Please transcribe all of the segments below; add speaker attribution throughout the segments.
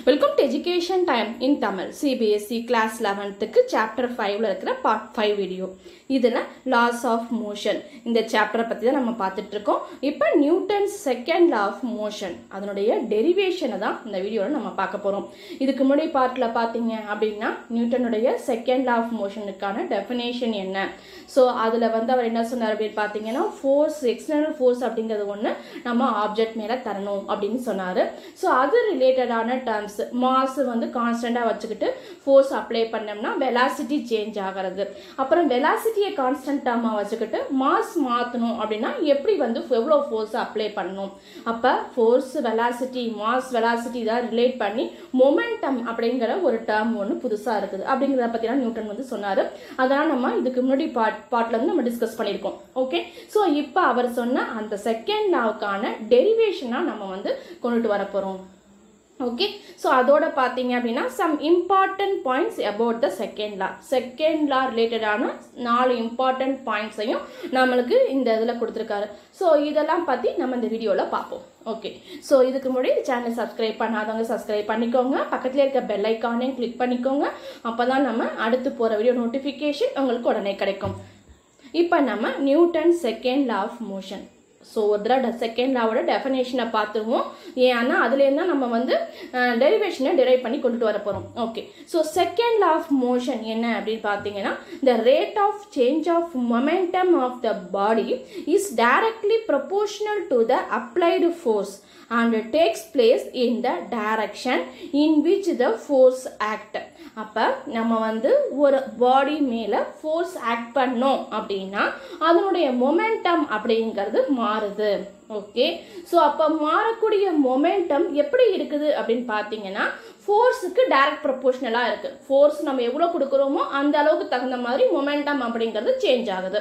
Speaker 1: welcome to education time in Tamil CBSE class லெவன்த்துக்கு chapter ஃபைவ்ல இருக்கிற பார்ட் ஃபைவ் வீடியோ இதில் லாஸ் ஆஃப் மோஷன் இந்த சாப்டரை பற்றி தான் நம்ம பார்த்துட்டு இருக்கோம் இப்போ Newton's second law of motion அதனுடைய டெரிவேஷனை தான் இந்த வீடியோவில் நம்ம பார்க்க போகிறோம் இதுக்கு முன்னாடி பார்ட்டில் பார்த்தீங்க அப்படின்னா நியூட்டனுடைய செகண்ட் லா ஆஃப் மோஷனுக்கான டெஃபினேஷன் என்ன ஸோ அதில் வந்து அவர் என்ன சொன்னார் அப்படின்னு பார்த்தீங்கன்னா ஃபோர்ஸ் எக்ஸ்டர்னல் ஃபோர்ஸ் அப்படிங்கிறது ஒன்று நம்ம ஆப்ஜெக்ட் மேலே தரணும் அப்படின்னு சொன்னார் ஸோ அது ரிலேட்டடான டேர்ம்ஸ் மாஸ் வந்து கான்ஸ்டண்ட்டாக வச்சுக்கிட்டு ஃபோர்ஸ் அப்ளை பண்ணோம்னா வெலாசிட்டி சேஞ்ச் ஆகிறது அப்புறம் வெலாசிட்டியை கான்ஸ்டன்ட் டேர்மாக வச்சுக்கிட்டு மாஸ் மாற்றணும் அப்படின்னா எப்படி வந்து எவ்வளோ ஃபோர்ஸ் அப்ளை பண்ணணும் அப்போ ஃபோர்ஸ் வெலாசிட்டி மாஸ் வெலாசிட்டி தான் ரிலேட் பண்ணி மொமெண்டம் அப்படிங்கிற ஒரு டேர்ம் ஒன்று புதுசாக இருக்குது அப்படிங்கிறத பற்றிலாம் நியூட்டன் வந்து சொன்னார் அதெல்லாம் நம்ம இதுக்கு முன்னாடி பார்ட் பார்ட்டில் வந்து நம்ம டிஸ்கஸ் பண்ணியிருக்கோம் ஓகே ஸோ இப்போ அவர் சொன்ன அந்த செகண்ட் லாவுக்கான டெரிவேஷனாக நம்ம வந்து கொண்டுட்டு வர போகிறோம் ஓகே ஸோ அதோட பார்த்தீங்க அப்படின்னா some important points about the second law second law ரிலேட்டடான நாலு இம்பார்ட்டன்ட் பாயிண்ட்ஸையும் நம்மளுக்கு இந்த இதில் கொடுத்துருக்காரு ஸோ இதெல்லாம் பற்றி நம்ம இந்த வீடியோவில் பார்ப்போம் ஓகே ஸோ இதுக்கு முன்னாடி சேனல் சப்ஸ்கிரைப் பண்ணாதவங்க சப்ஸ்கிரைப் பண்ணிக்கோங்க பக்கத்தில் இருக்க பெல் ஐக்கானையும் கிளிக் பண்ணிக்கோங்க அப்போ தான் நம்ம அடுத்து போகிற வீடியோ நோட்டிஃபிகேஷன் உங்களுக்கு உடனே கிடைக்கும் இப்போ நம்ம Newton second law of motion so ஒரு தடவை செகண்ட் லாவோட டெஃபினேஷனை பார்த்துருவோம் ஏன்னா அதுலேருந்து தான் நம்ம வந்து டெரிவேஷனை டெரைவ் பண்ணி கொண்டுட்டு வர போகிறோம் okay so second law of motion என்ன அப்படின்னு பார்த்தீங்கன்னா the rate of change of momentum of the body is directly proportional to the applied force and takes place in the direction in which the force act அப்போ நம்ம வந்து ஒரு பாடி மேலே force act பண்ணோம் அப்படின்னா அதனுடைய மொமெண்டம் அப்படிங்கிறது மாறுது ஓகே ஸோ அப்போ மாறக்கூடிய மொமெண்டம் எப்படி இருக்குது அப்படின்னு பார்த்தீங்கன்னா ஃபோர்ஸுக்கு டைரக்ட் ப்ரொபோஷனலாக இருக்குது ஃபோர்ஸ் நம்ம எவ்வளோ கொடுக்குறோமோ அந்த அளவுக்கு தகுந்த மாதிரி மொமெண்டம் அப்படிங்கிறது சேஞ்ச் ஆகுது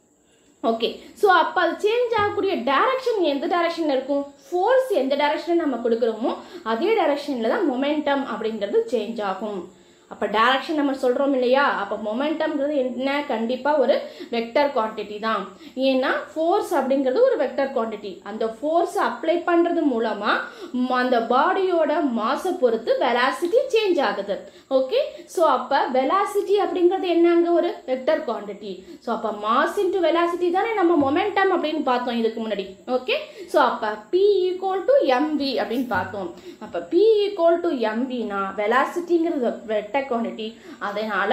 Speaker 1: ஓகே ஸோ அப்போ அது சேஞ்ச் ஆகக்கூடிய டைரக்ஷன் எந்த டைரக்ஷனில் இருக்கும் ஃபோர்ஸ் எந்த டைரக்ஷனில் நம்ம கொடுக்குறோமோ அதே டைரக்ஷனில் தான் மொமெண்டம் அப்படிங்கிறது சேஞ்ச் ஆகும் அப்போ டைரக்ஷன் நம்ம சொல்கிறோம் இல்லையா அப்போ மொமெண்டம்ங்கிறது என்ன கண்டிப்பாக ஒரு வெக்டர் குவான்டிட்டி தான் ஏன்னா ஃபோர்ஸ் அப்படிங்கிறது ஒரு வெக்டர் குவான்டிட்டி அந்த ஃபோர்ஸை அப்ளை பண்ணுறது மூலமாக அந்த பாடியோட மாசை பொறுத்து வெலாசிட்டி சேஞ்ச் ஆகுது ஓகே ஸோ அப்போ வெலாசிட்டி அப்படிங்கிறது என்னங்க ஒரு வெக்டர் குவான்டிட்டி ஸோ அப்போ மாஸ் இன்ட்டு வெலாசிட்டி தானே நம்ம மொமெண்டம் அப்படின்னு பார்த்தோம் இதுக்கு முன்னாடி ஓகே ஸோ அப்போ பி ஈக்குவல் டு எம்வி அப்படின்னு பார்த்தோம் அப்போ பி ஈக்குவல் டு எம்வினா வெலாசிட்டிங்கிறது வெக்டர் குவான்டிட்டி அதனால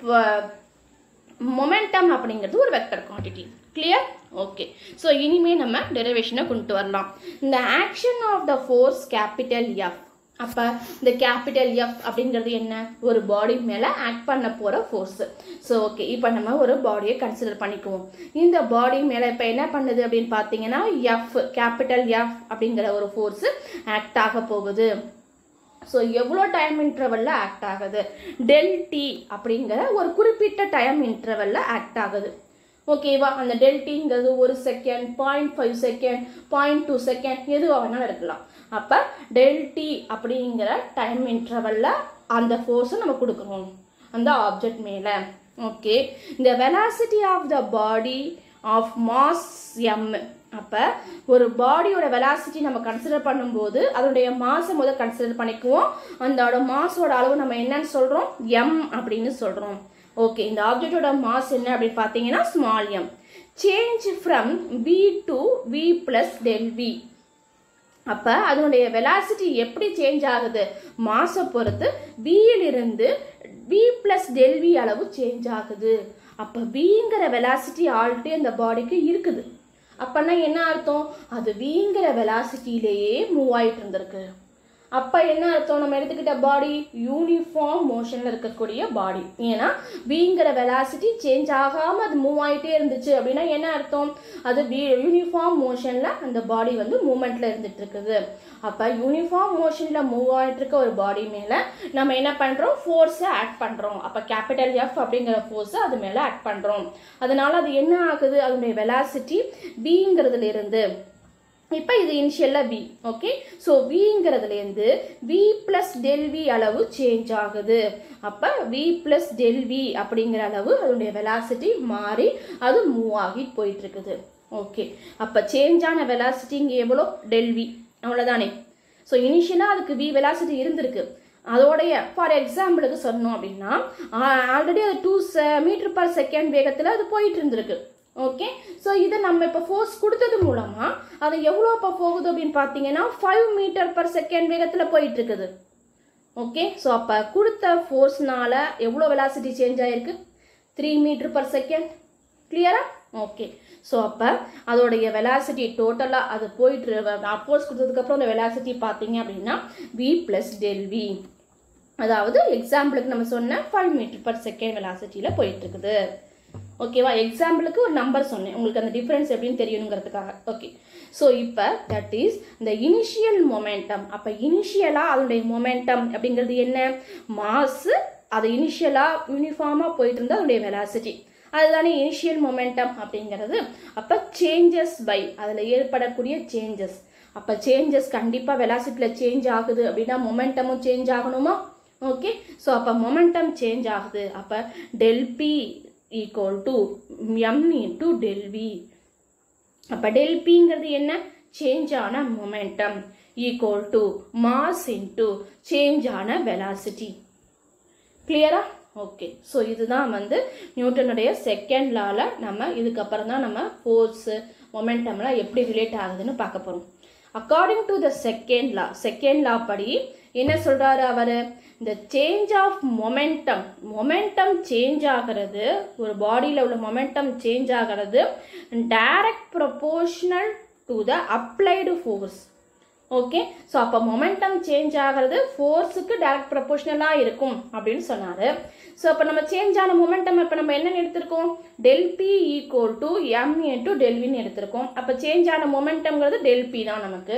Speaker 1: மொமெண்டம் அப்படிங்கிறது ஒரு vector quantity clear okay so இனிமே நம்ம டெரிவேஷனை கொண்டு வரலாம் இந்த action of the force capital F அப்போ இந்த கேபிட்டல் எஃப் அப்படிங்கிறது என்ன ஒரு பாடி மேலே ஆக்ட் பண்ண போகிற ஃபோர்ஸு ஸோ ஓகே இப்போ நம்ம ஒரு பாடியை கன்சிடர் பண்ணிக்குவோம் இந்த பாடி மேலே இப்போ என்ன பண்ணுது அப்படின்னு பார்த்தீங்கன்னா எஃப் கேபிட்டல் எஃப் அப்படிங்கிற ஒரு ஃபோர்ஸு ஆக்ட் ஆக போகுது ஸோ எவ்வளோ டைம் இன்டர்வலில் ஆக்ட் ஆகுது டெல் டி அப்படிங்கிற ஒரு குறிப்பிட்ட டைம் இன்டர்வலில் ஆக்ட் ஆகுது ஓகேவா அந்த டெல்டிங்கிறது ஒரு second point five second point two second எதுவாக வேணாலும் இருக்கலாம் அப்போ டெல்டி அப்படிங்கிற டைம் இன்டர்வலில் அந்த ஃபோர்ஸை நம்ம கொடுக்குறோம் அந்த ஆப்ஜெக்ட் மேலே ஓகே இந்த velocity of the body of mass m அப்போ ஒரு பாடியோட வெலாசிட்டி நம்ம கன்சிடர் பண்ணும்போது அதோடைய மாசை முதல் கன்சிடர் பண்ணிக்குவோம் அதோட மாஸோட அளவு நம்ம என்னன்னு சொல்கிறோம் எம் அப்படின்னு சொல்கிறோம் ஓகே இந்த ஆப்ஜெக்டோட மாஸ் என்ன அப்படின்னு பார்த்தீங்கன்னா small m change from v to v plus del v அப்போ அதனுடைய வெலாசிட்டி எப்படி சேஞ்ச் ஆகுது மாசை பொறுத்து வியிலிருந்து வி பிளஸ் டெல்வி அளவு சேஞ்ச் ஆகுது அப்போ விங்கிற வெலாசிட்டி ஆல்ரெடி அந்த பாடிக்கு இருக்குது அப்போனா என்ன அர்த்தம் அது விங்கிற வெலாசிட்டியிலேயே மூவ் ஆகிட்டு இருந்திருக்கு அப்போ என்ன அர்த்தம் நம்ம எடுத்துக்கிட்ட பாடி யூனிஃபார்ம் மோஷனில் இருக்கக்கூடிய பாடி ஏன்னா விங்கிற வெலாசிட்டி சேஞ்ச் ஆகாமல் அது மூவ் ஆகிட்டே இருந்துச்சு அப்படின்னா என்ன அர்த்தம் அது வி யூனிஃபார்ம் மோஷனில் அந்த பாடி வந்து மூமெண்ட்டில் இருந்துட்டு இருக்குது அப்போ யூனிஃபார்ம் மோஷனில் மூவ் ஆகிட்டு இருக்க ஒரு பாடி மேலே நம்ம என்ன பண்ணுறோம் ஃபோர்ஸை ஆட் பண்ணுறோம் அப்போ கேபிட்டல் எஃப் அப்படிங்கிற ஃபோர்ஸை அது மேலே ஆட் பண்ணுறோம் அதனால அது என்ன ஆகுது அதனுடைய வெலாசிட்டி விங்கிறதுல இருந்து இப்போ இது இனிஷியலாக வி ஓகே ஸோ விங்கிறதுலேருந்து வி ப்ளஸ் டெல் வி அளவு சேஞ்ச் ஆகுது அப்போ வி ப்ளஸ் டெல் வி அப்படிங்கிற அளவு அதனுடைய வெலாசிட்டி மாறி அது மூவ் ஆகி போயிட்டு இருக்குது ஓகே அப்போ சேஞ்ச் ஆன வெலாசிட்டி இங்கே எவ்வளோ டெல் வி அவ்வளோதானே ஸோ இனிஷியலாக அதுக்கு வி வெலாசிட்டி இருந்திருக்கு அதோடைய ஃபார் எக்ஸாம்பிளுக்கு சொன்னோம் அப்படின்னா ஆல்ரெடி அது டூ மீட்டர் பர் செகண்ட் வேகத்தில் அது போயிட்டு இருந்திருக்கு ஓகே ஸோ இதை நம்ம இப்போ ஃபோர்ஸ் கொடுத்தது மூலமாக அது எவ்வளோ இப்போ போகுது அப்படின்னு பார்த்தீங்கன்னா ஃபைவ் மீட்டர் பர் செகண்ட் வேகத்தில் போயிட்டு இருக்குது ஓகே ஸோ அப்போ கொடுத்த ஃபோர்ஸ்னால எவ்வளோ வெலாசிட்டி சேஞ்ச் ஆயிருக்கு த்ரீ மீட்டர் பர் செகண்ட் கிளியரா ஓகே ஸோ அப்போ அதோடைய வெலாசிட்டி டோட்டலாக அது போயிட்டு ஃபோர்ஸ் கொடுத்ததுக்கப்புறம் அந்த வெலாசிட்டி பார்த்தீங்க அப்படின்னா வி ப்ளஸ் டெல் வி அதாவது எக்ஸாம்பிளுக்கு நம்ம சொன்ன ஃபைவ் மீட்டர் பர் செகண்ட் வெலாசிட்டியில் போயிட்டு இருக்குது ஓகேவா எக்ஸாம்பிளுக்கு ஒரு நம்பர் சொன்னேன் உங்களுக்கு அந்த டிஃப்ரென்ஸ் எப்படின்னு தெரியணுங்கிறதுக்காக ஓகே ஸோ இப்போ தட் இஸ் இந்த இனிஷியல் மொமெண்டம் அப்போ இனிஷியலாக அதனுடைய மொமெண்டம் அப்படிங்கிறது என்ன மாசு அது இனிஷியலாக யூனிஃபார்மாக போயிட்டு இருந்தால் அதனுடைய வெலாசிட்டி அதுதானே இனிஷியல் மொமெண்டம் அப்படிங்கிறது அப்போ சேஞ்சஸ் பை அதில் ஏற்படக்கூடிய சேஞ்சஸ் அப்போ சேஞ்சஸ் கண்டிப்பாக வெலாசிட்டியில் சேஞ்ச் ஆகுது அப்படின்னா மொமெண்டமும் சேஞ்ச் ஆகணுமா ஓகே ஸோ அப்போ மொமெண்டம் சேஞ்ச் ஆகுது அப்போ del p equal to m into del v அப்போ டெல் பிங்கிறது என்ன சேஞ்ச் ஆன momentum equal to mass into change ஆன வெலாசிட்டி கிளியரா ஓகே ஸோ இதுதான் வந்து நியூட்டனுடைய செகண்ட் லால நம்ம இதுக்கப்புறம் தான் நம்ம ஃபோர்ஸு மொமெண்டம்லாம் எப்படி ரிலேட் ஆகுதுன்னு பார்க்க போகிறோம் according to the second law second law படி என்ன சொல்றாரு அவர் இந்த change of momentum momentum change ஆகிறது ஒரு பாடியில் உள்ள மொமெண்டம் சேஞ்ச் ஆகிறது direct proportional to the applied force okay so அப்போ மொமெண்டம் சேஞ்ச் ஆகிறது ஃபோர்ஸுக்கு டைரக்ட் ப்ரொபோஷனலாக இருக்கும் அப்படின்னு சொன்னார் ஸோ அப்போ நம்ம சேஞ்ச் ஆன மொமெண்டம் இப்போ நம்ம என்னன்னு எடுத்திருக்கோம் del p equal to m into டெல்வின்னு எடுத்திருக்கோம் அப்போ சேஞ்ச் ஆன மொமெண்டம்ங்கிறது டெல் பி தான் நமக்கு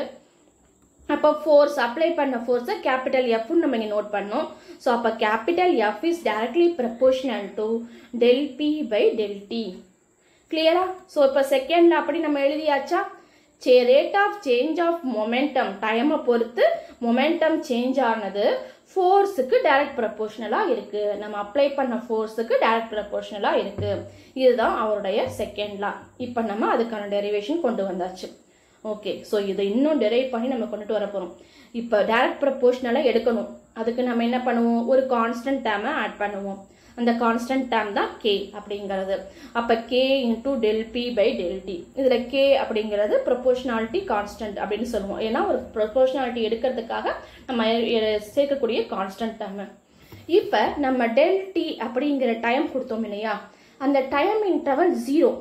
Speaker 1: அப்போ ஃபோர்ஸ் அப்ளை பண்ண ஃபோர்ஸை கேபிட்டல் எஃப்னு நம்ம இங்கே நோட் பண்ணோம் ஸோ அப்போ capital F is directly proportional to del p by del t கிளியரா ஸோ இப்போ செகண்டில் அப்படி நம்ம எழுதியாச்சா say rate of change of momentum டைமை பொறுத்து மொமெண்டம் சேஞ்ச் ஆனது ஃபோர்ஸுக்கு டைரக்ட் ப்ரப்போர்ஷனலாக இருக்குது நம்ம அப்ளை பண்ண ஃபோர்ஸுக்கு டைரக்ட் ப்ரப்போர்ஷனலாக இருக்குது இதுதான் அவருடைய செகண்ட் லா இப்போ நம்ம அதுக்கான டெரிவேஷன் கொண்டு வந்தாச்சு ஓகே ஸோ இதை இன்னும் டெரைவ் பண்ணி நம்ம கொண்டுட்டு வர போகிறோம் இப்போ டைரக்ட் ப்ரப்போர்ஷனலாக எடுக்கணும் அதுக்கு நம்ம என்ன பண்ணுவோம் ஒரு கான்ஸ்டன்ட் டேமை ஆட் பண்ணுவோம் அந்த கான்ஸ்டன்ட் டேம் தான் கே அப்படிங்கிறது அப்போ k into del p by del t இதில் கே அப்படிங்கிறது ப்ரொபோஷனாலிட்டி கான்ஸ்டன்ட் அப்படின்னு சொல்லுவோம் ஏன்னா ஒரு ப்ரொபோஷனாலிட்டி எடுக்கிறதுக்காக நம்ம எ- சேர்க்கக்கூடிய கான்ஸ்டன்ட் டேம் இப்போ நம்ம டெல் டி அப்படிங்கிற டைம் கொடுத்தோம் இல்லையா அந்த time interval zero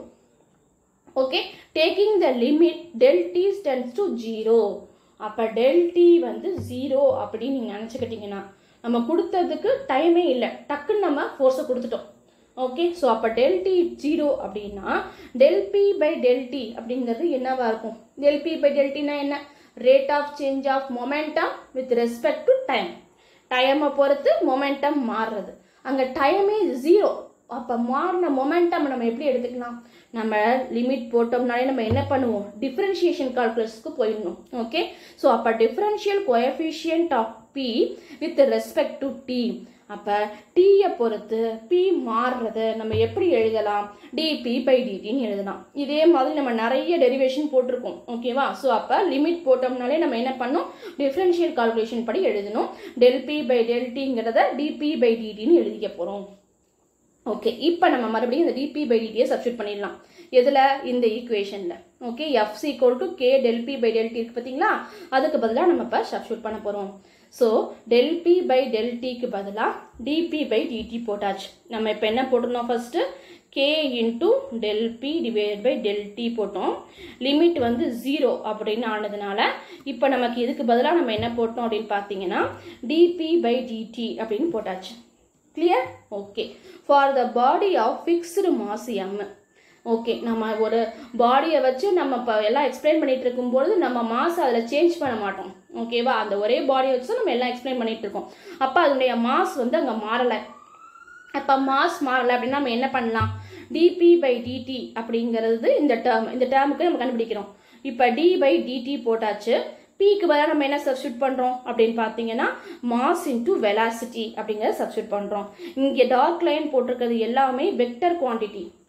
Speaker 1: okay taking the limit del t tends to zero அப்போ டெல் டி வந்து ஜீரோ அப்படின்னு நீங்கள் நினச்சிக்கிட்டீங்கன்னா நம்ம கொடுத்ததுக்கு டைமே இல்லை டக்குன்னு நம்ம ஃபோர்ஸை கொடுத்துட்டோம் ஓகே ஸோ அப்போ டெல் டி ஜீரோ அப்படின்னா del p by del t அப்படிங்கிறது என்னவா இருக்கும் டெல் பி பை டெல் டினா என்ன rate of change of momentum with respect to time டைமை பொறுத்து மொமெண்டம் மாறுறது அங்கே டைமே ஜீரோ அப்போ மாறின மொமெண்டம் நம்ம எப்படி எடுத்துக்கலாம் நம்ம லிமிட் போட்டோம்னாலே நம்ம என்ன பண்ணுவோம் டிஃப்ரென்ஷியேஷன் கால்குலஸ்க்கு போயிடணும் ஓகே ஸோ அப்போ differential coefficient of p with respect to t அப்போ டீயை பொறுத்து பி மாறுறது நம்ம எப்படி எழுதலாம் டிபி பை டிடின்னு எழுதலாம் இதே மாதிரி நம்ம நிறைய டெரிவேஷன் போட்டிருக்கோம் ஓகேவா ஸோ அப்போ லிமிட் போட்டோம்னாலே நம்ம என்ன பண்ணோம் டிஃப்ரென்ஷியல் கால்குலேஷன் படி எழுதணும் டெல் பி பை டெல் டிங்கிறத டிபி பை டிடின்னு எழுதிக்க போகிறோம் ஓகே இப்போ நம்ம மறுபடியும் இந்த டிபி பை டிடியை சப்ஸ்டியூட் பண்ணிடலாம் எதில் இந்த ஈக்குவேஷனில் okay F equal to k del p by del t இருக்கு பார்த்தீங்களா அதுக்கு பதிலாக நம்ம இப்போ சப்ஸ்டியூட் பண்ண போகிறோம் so del p by del டிக்கு பதிலாக டிபி பை டிடி போட்டாச்சு நம்ம இப்போ என்ன போட்டிருந்தோம் first k into del p divide by del t போட்டோம் லிமிட் வந்து ஜீரோ அப்படின்னு ஆனதுனால இப்போ நமக்கு இதுக்கு பதிலாக நம்ம என்ன போட்டோம் அப்படின்னு பார்த்தீங்கன்னா டிபி பை டிடி அப்படின்னு போட்டாச்சு clear okay for the body of fixed mass m okay நம்ம ஒரு பாடியை வச்சு நம்ம இப்போ எல்லாம் எக்ஸ்பிளைன் பண்ணிட்டு இருக்கும்போது நம்ம மாஸ் அதில் சேஞ்ச் பண்ண மாட்டோம் ஓகேவா அந்த ஒரே பாடியை வச்சு நம்ம எல்லாம் எக்ஸ்பிளைன் பண்ணிட்டு இருக்கோம் அப்போ அதனுடைய மாஸ் வந்து அங்கே மாறலை அப்போ மாஸ் மாறலை அப்படின்னா நம்ம என்ன பண்ணலாம் டிபி பை டிடி அப்படிங்கிறது இந்த டேர்ம் இந்த டேர்முக்கு நம்ம கண்டுபிடிக்கிறோம் இப்போ டி பை டிடி போட்டாச்சு பிக்கு பதிலாக நம்ம என்ன சப்ஸ்டியூட் பண்ணுறோம் அப்படின்னு பார்த்தீங்கன்னா மாஸ் இன்ட்டு வெலாசிட்டி அப்படிங்கிறத சப்ஸ்டியூட் பண்ணுறோம் இங்கே டார்க் லைன் போட்டிருக்கிறது எல்லாமே வெக்டர் குவான்டிட்டி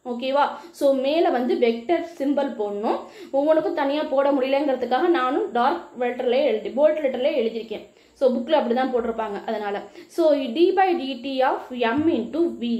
Speaker 1: ஓகேவா ஸோ மேலே வந்து வெக்டர் சிம்பிள் போடணும் ஒவ்வொன்றுக்கும் தனியாக போட முடியலங்கிறதுக்காக நானும் டார்க் லெட்டர்லேயே எழுதி போல்ட் லெட்டர்லேயே எழுதியிருக்கேன் ஸோ புக்கில் அப்படி தான் போட்டிருப்பாங்க அதனால் so d by d t of m into v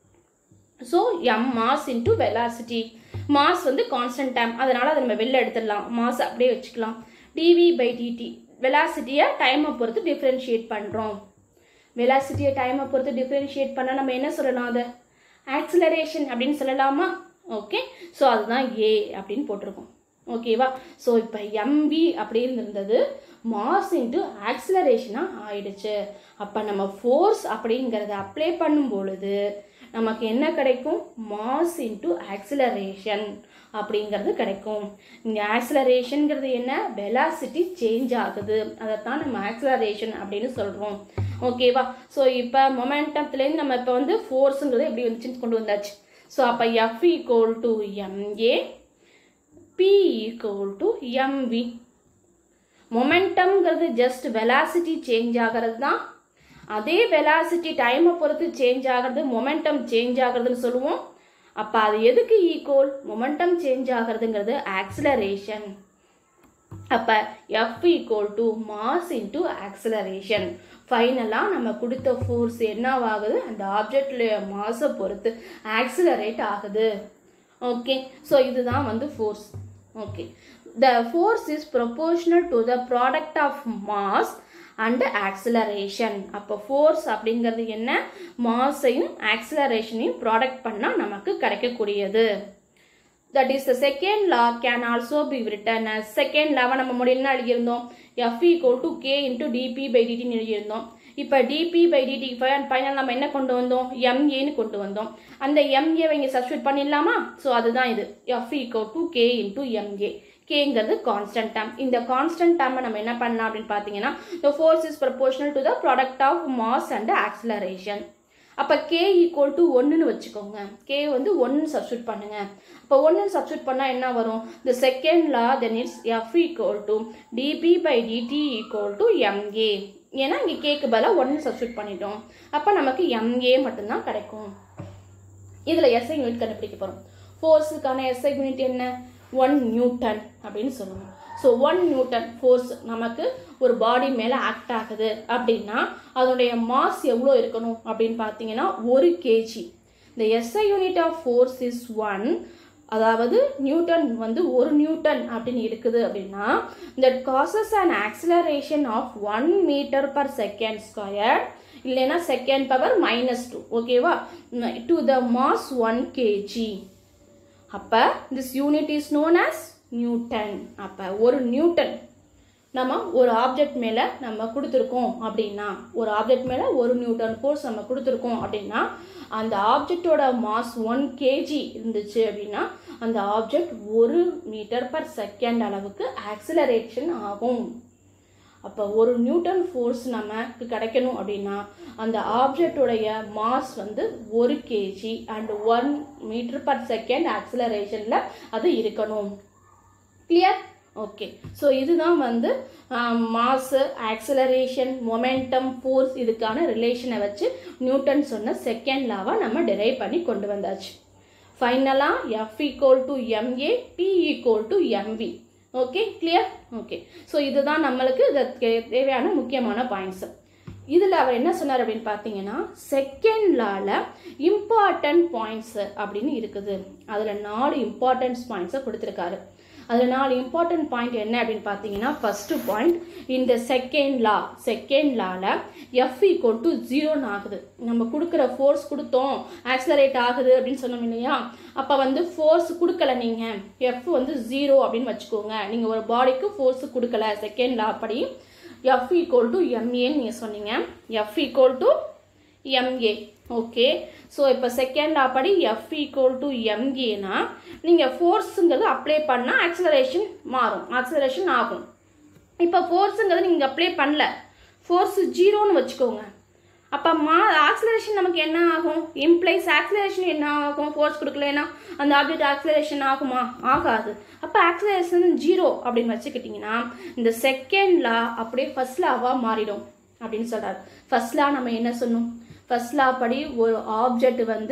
Speaker 1: so m mass into velocity mass வந்து கான்ஸ்டன்ட் டைம் அதனால் அதை நம்ம வெளில எடுத்துடலாம் மாஸ் அப்படியே வச்சுக்கலாம் டிவி பை டிடி வெலாசிட்டியை டைமை பொறுத்து டிஃப்ரென்ஷியேட் பண்ணுறோம் வெலாசிட்டியை டைமை பொறுத்து டிஃப்ரென்ஷியேட் பண்ணால் நம்ம என்ன சொல்லலாம் அதை ஆக்சிலரேஷன் அப்படின்னு சொல்லலாமா ஓகே ஸோ அதுதான் ஏ அப்படின்னு போட்டிருக்கோம் ஓகேவா ஸோ இப்போ எம்வி அப்படின்னு இருந்தது மாஸ் இன்ட்டு ஆக்சிலரேஷனாக ஆயிடுச்சு அப்போ நம்ம ஃபோர்ஸ் அப்படிங்கிறத அப்ளை பண்ணும் பொழுது நமக்கு என்ன கிடைக்கும் மாஸ் இன்ட்டு ஆக்சிலரேஷன் அப்படிங்கிறது கிடைக்கும் இங்கே ஆக்சிலரேஷனுங்கிறது என்ன வெலாசிட்டி சேஞ்ச் ஆகுது அதைத்தான் நம்ம ஆக்சிலரேஷன் அப்படின்னு சொல்கிறோம் ஓகேவா ஸோ இப்போ மொமெண்டத்துலேருந்து நம்ம இப்போ வந்து ஃபோர்ஸுங்கிறது எப்படி வந்துச்சுன்னு கொண்டு வந்தாச்சு ஸோ அப்போ F equal to m a p equal to m v மொமெண்டம்ங்கிறது ஜஸ்ட் வெலாசிட்டி சேஞ்ச் ஆகிறது தான் அதே வெலாசிட்டி டைமை பொறுத்து சேஞ்ச் ஆகிறது மொமெண்டம் சேஞ்ச் ஆகிறதுன்னு சொல்லுவோம் அப்போ அது எதுக்கு ஈக்குவல் மொமெண்டம் சேஞ்ச் ஆகிறதுங்கிறது ஆக்சிலரேஷன் அப்போ F equal to mass into acceleration ஃபைனலாக நம்ம கொடுத்த ஃபோர்ஸ் என்னவாகுது அந்த ஆப்ஜெக்ட்ல மாஸை பொறுத்து ஆக்சிலரேட் ஆகுது ஓகே ஸோ இதுதான் வந்து force okay the force is proportional to the product of mass and acceleration அப்போ ஃபோர்ஸ் அப்படிங்கிறது என்ன மாஸையும் ஆக்சிலரேஷனையும் ப்ராடக்ட் பண்ணால் நமக்கு கிடைக்கக்கூடியது that is the second law can also be written second லாவை நம்ம முடியலன்னா எழுதியிருந்தோம் F equal to k into d p by டிடின்னு எழுதியிருந்தோம் இப்போ டிபி பை டிடி ஃபைனல் நம்ம என்ன கொண்டு வந்தோம் எம்ஏன்னு கொண்டு வந்தோம் அந்த எம்ஏவை இங்கே சப்ஸ்டியூட் பண்ணிடலாமா ஸோ அதுதான் இது F equal to k into m a கேங்கிறது கான்ஸ்டன்ட் டேம் இந்த கான்ஸ்டன்ட் டேமை நம்ம என்ன பண்ணலாம் அப்படின்னு பார்த்தீங்கன்னா the force is proportional to the product of mass and acceleration அப்போ கே ஈக்குவல் டு ஒன்றுன்னு வச்சுக்கோங்க கே வந்து ஒன்று சப்ஸ்டியூட் பண்ணுங்க அப்போ ஒன்று சப்ஸ்டியூட் பண்ணால் என்ன வரும் the second law then it's F equal to d p by d t equal to m a ஏன்னா இங்கே கேக்கு பதிலாக ஒன்று சப்ஸ்டியூட் பண்ணிட்டோம் அப்போ நமக்கு எம்ஏ மட்டும்தான் கிடைக்கும் இதில் எஸ்ஐ யூனிட் கண்டுபிடிக்க போகிறோம் ஃபோர்ஸுக்கான எஸ்ஐ யூனிட் என்ன ஒன் நியூட்டன் அப்படின்னு சொல்லுவோம் ஸோ ஒன் நியூட்டன் ஃபோர்ஸ் நமக்கு ஒரு பாடி மேலே ஆக்ட் ஆகுது அப்படின்னா அதனுடைய மாஸ் எவ்வளோ இருக்கணும் அப்படின்னு பார்த்தீங்கன்னா ஒரு கேஜி இந்த SI unit of force is one அதாவது நியூட்டன் வந்து ஒரு நியூட்டன் அப்படின்னு இருக்குது அப்படின்னா that causes an acceleration of one metre per second square இல்லைன்னா செகண்ட் பவர் மைனஸ் டூ ஓகேவா to the mass one kg அப்போ this unit is known as newton அப்போ ஒரு நியூட்டன் நம்ம ஒரு ஆப்ஜெக்ட் மேலே நம்ம கொடுத்துருக்கோம் அப்படின்னா ஒரு ஆப்ஜெக்ட் மேலே ஒரு நியூட்டன் ஃபோர்ஸ் நம்ம கொடுத்துருக்கோம் அப்படின்னா அந்த ஆப்ஜெக்டோட மாஸ் ஒன் கேஜி இருந்துச்சு அப்படின்னா அந்த ஆப்ஜெக்ட் ஒரு மீட்டர் பர் செகண்ட் அளவுக்கு ஆக்சிலரேஷன் ஆகும் அப்போ ஒரு நியூட்டன் ஃபோர்ஸ் நமக்கு கிடைக்கணும் அப்படின்னா அந்த ஆப்ஜெக்டுடைய மாஸ் வந்து ஒரு kg and one metre per second ஆக்சிலரேஷனில் அது இருக்கணும் கிளியர் ஓகே ஸோ இதுதான் வந்து மாஸு ஆக்சிலரேஷன் மொமெண்டம் ஃபோர்ஸ் இதுக்கான ரிலேஷனை வச்சு நியூட்டன் சொன்ன செகண்ட் லாவை நம்ம டெரைவ் பண்ணி கொண்டு வந்தாச்சு ஃபைனலாக F equal to m a p equal to m v okay clear okay so இதுதான் நம்மளுக்கு இதுக்கு தேவையான முக்கியமான பாயிண்ட்ஸ் இதில் அவர் என்ன சொன்னார் அப்படின்னு பார்த்தீங்கன்னா செகண்ட் லால இம்பார்ட்டன்ட் பாயிண்ட்ஸ் அப்படின்னு இருக்குது அதில் நாலு இம்பார்ட்டன்ஸ் பாயிண்ட்ஸை கொடுத்துருக்காரு அதில் நாலு இம்பார்ட்டன்ட் பாயிண்ட் என்ன அப்படின்னு பார்த்தீங்கன்னா ஃபர்ஸ்ட் பாயிண்ட் இந்த செகண்ட் லா செகண்ட் லாவில் எஃப் ஈக்குவல் டு ஜீரோன்னு ஆகுது நம்ம கொடுக்குற ஃபோர்ஸ் கொடுத்தோம் ஆக்சலரேட் ஆகுது அப்படின்னு சொன்னோம் இல்லையா அப்போ வந்து ஃபோர்ஸ் கொடுக்கல நீங்கள் எஃப் வந்து ஜீரோ அப்படின்னு வச்சுக்கோங்க நீங்கள் ஒரு பாடிக்கு ஃபோர்ஸ் கொடுக்கல செகண்ட் லா படி எஃப் ஈக்குவல் டு எம்ஏன்னு நீங்கள் சொன்னீங்க F equal to m a okay so இப்போ செகண்ட் லா படி எஃப் ஈக்குவல் டு எம்ஏனா நீங்கள் ஃபோர்ஸுங்கிறது அப்ளை பண்ணால் ஆக்சலரேஷன் மாறும் ஆக்சலரேஷன் ஆகும் இப்போ ஃபோர்ஸுங்கிறது நீங்கள் அப்ளை பண்ணல ஃபோர்ஸ் ஜீரோன்னு வச்சுக்கோங்க அப்போ மா ஆக்சலரேஷன் நமக்கு என்ன ஆகும் இம்ப்ளைஸ் ஆக்சலரேஷன் என்ன ஆகும் ஃபோர்ஸ் கொடுக்கலனா அந்த ஆப்ஜெக்ட் ஆக்சலரேஷன் ஆகுமா ஆகாது அப்போ ஆக்சலரேஷன் ஜீரோ அப்படின்னு வச்சுக்கிட்டிங்கன்னா இந்த செகண்ட் லா அப்படியே ஃபர்ஸ்ட் லாவாக மாறிடும் அப்படின்னு சொல்கிறார் ஃபர்ஸ்ட் லா நம்ம என்ன சொன்னோம் ஃபர்ஸ்ட் லா படி ஒரு ஆப்ஜெக்ட் வந்து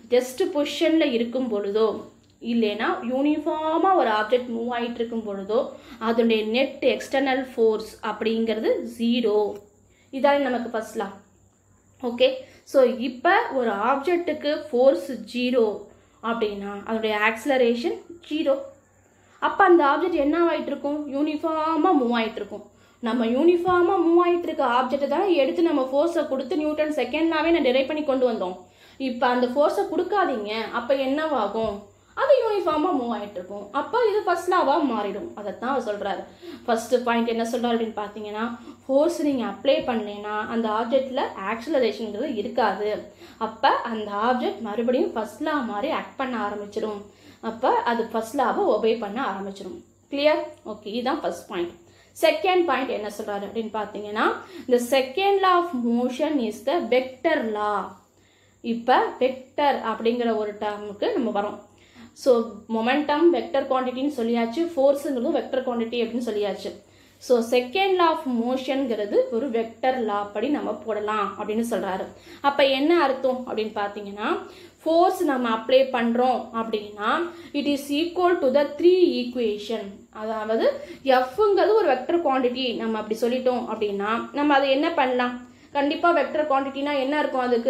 Speaker 1: ஜஸ்ட் பொசிஷனில் இருக்கும் பொழுதோ இல்லைன்னா யூனிஃபார்மாக ஒரு ஆப்ஜெக்ட் மூவ் ஆகிட்டு இருக்கும் பொழுதோ அதனுடைய நெட் எக்ஸ்டர்னல் ஃபோர்ஸ் அப்படிங்கிறது ஜீரோ இதான் நமக்கு ஃபர்ஸ்ட்லாம் ஓகே ஸோ இப்போ ஒரு ஆப்ஜெக்ட்டுக்கு ஃபோர்ஸ் ஜீரோ அப்படின்னா அதனுடைய ஆக்சலரேஷன் ஜீரோ அப்போ அந்த ஆப்ஜெக்ட் என்ன ஆகிட்டு இருக்கும் யூனிஃபார்மாக மூவ் ஆகிட்டு இருக்கும் நம்ம யூனிஃபார்மாக மூவ் ஆகிட்டு இருக்க ஆப்ஜெக்ட்டை தான் எடுத்து நம்ம ஃபோர்ஸை கொடுத்து நியூட்டன் செகண்ட்னாவே நான் டிரைவ் பண்ணி கொண்டு வந்தோம் இப்போ அந்த ஃபோர்ஸை கொடுக்காதீங்க அப்போ என்னவாகும் அது யூனிஃபார்மாக மூவ் ஆகிட்டு இருக்கும் அப்போ இது ஃபர்ஸ்ட் லாவாக மாறிடும் அதைத்தான் அவர் சொல்கிறாரு ஃபஸ்ட்டு பாயிண்ட் என்ன சொல்கிறார் அப்படின்னு பார்த்தீங்கன்னா ஃபோர்ஸ் நீங்கள் அப்ளை பண்ணலைன்னா அந்த ஆப்ஜெக்டில் ஆக்சலரேஷனுங்கிறது இருக்காது அப்போ அந்த ஆப்ஜெக்ட் மறுபடியும் ஃபர்ஸ்ட் லா மாதிரி ஆக்ட் பண்ண ஆரம்பிச்சிடும் அப்போ அது ஃபர்ஸ்ட் லாவை ஒபே பண்ண ஆரம்பிச்சிடும் கிளியர் ஓகே இதுதான் ஃபர்ஸ்ட் பாயிண்ட் செகண்ட் பாயிண்ட் என்ன சொல்கிறாரு அப்படின்னு பார்த்தீங்கன்னா இந்த second law of motion is the vector law இப்போ வெக்டர் அப்படிங்கிற ஒரு டேர்முக்கு நம்ம வரோம் ஸோ மொமெண்டம் வெக்டர் குவான்டிட்டின்னு சொல்லியாச்சு ஃபோர்ஸுங்கிறதும் வெக்டர் குவான்டிட்டி அப்படின்னு சொல்லியாச்சு ஸோ செகண்ட் லா ஆஃப் மோஷனுங்கிறது ஒரு வெக்டர் லா படி நம்ம போடலாம் அப்படின்னு சொல்கிறாரு அப்போ என்ன அர்த்தம் அப்படின்னு பார்த்தீங்கன்னா ஃபோர்ஸ் நம்ம அப்ளை பண்ணுறோம் அப்படின்னா it is equal to the three equation அதாவது எஃப்ங்கிறது ஒரு வெக்டர் குவான்டிட்டி நம்ம அப்படி சொல்லிட்டோம் அப்படின்னா நம்ம அதை என்ன பண்ணலாம் கண்டிப்பாக வெக்டர் குவான்டிட்டினா என்ன இருக்கும் அதுக்கு